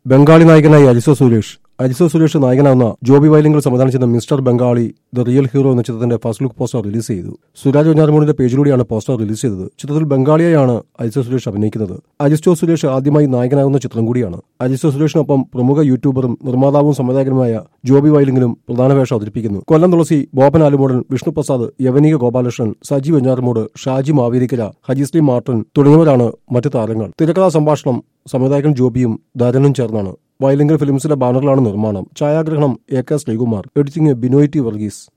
ബംഗാളി നായകനായി അരിസോ സുരേഷ് അരിസോ സുരേഷ് നായകനാവുന്ന ജോബി വൈലിംഗൽ സംവിധാനം ചെയ്ത mister Bengali the real hero എന്ന ചിത്രത്തിന്റെ ഫസ്റ്റ് ലുക്ക് പോസ്റ്റർ റിലീസ് ചെയ്തു സുരാജ് വെഞ്ഞാറമൂടിന്റെ പേജിലൂടെയാണ് പോസ്റ്റർ റിലീസ് ചെയ്തത് ചിത്രത്തിൽ ബംഗാളിയായാണ് അരിസോ സുരേഷ് അഭിനയിക്കുന്നത് അരിസ്റ്റോ സുരേഷ് ആദ്യമായി നായകനാകുന്ന ചിത്രം കൂടിയാണ് അരിസ്റ്റോ സുരേഷിനൊപ്പം പ്രമുഖ യൂട്യൂബറും നിർമ്മാതാവും സംവിധായകനുമായ ജോബി വൈലിംഗിലും പ്രധാന വേഷം അവതരിപ്പിക്കുന്നു കൊല്ലം തുളസി ബോബൻ ആലുമോടൻ വിഷ്ണു പ്രസാദ് യവനിക ഗോപാലകൃഷ്ണൻ സജി വെഞ്ഞാറമൂട് ഷാജി മാവേലിക്കര ഹജിസ്ലി മാർട്ടിൻ തുടങ്ങിയവരാണ് മറ്റ് താരങ്ങൾ തിരക്കഥാ സംഭാഷണം സംവിധായകൻ ജോബിയും ധരനും ചേർന്നാണ് വയലിംഗൽ ഫിലിംസിന്റെ ബാനറിലാണ് നിർമ്മാണം ഛായാഗ്രഹണം A K Sreekumar editing Binoy T Varghese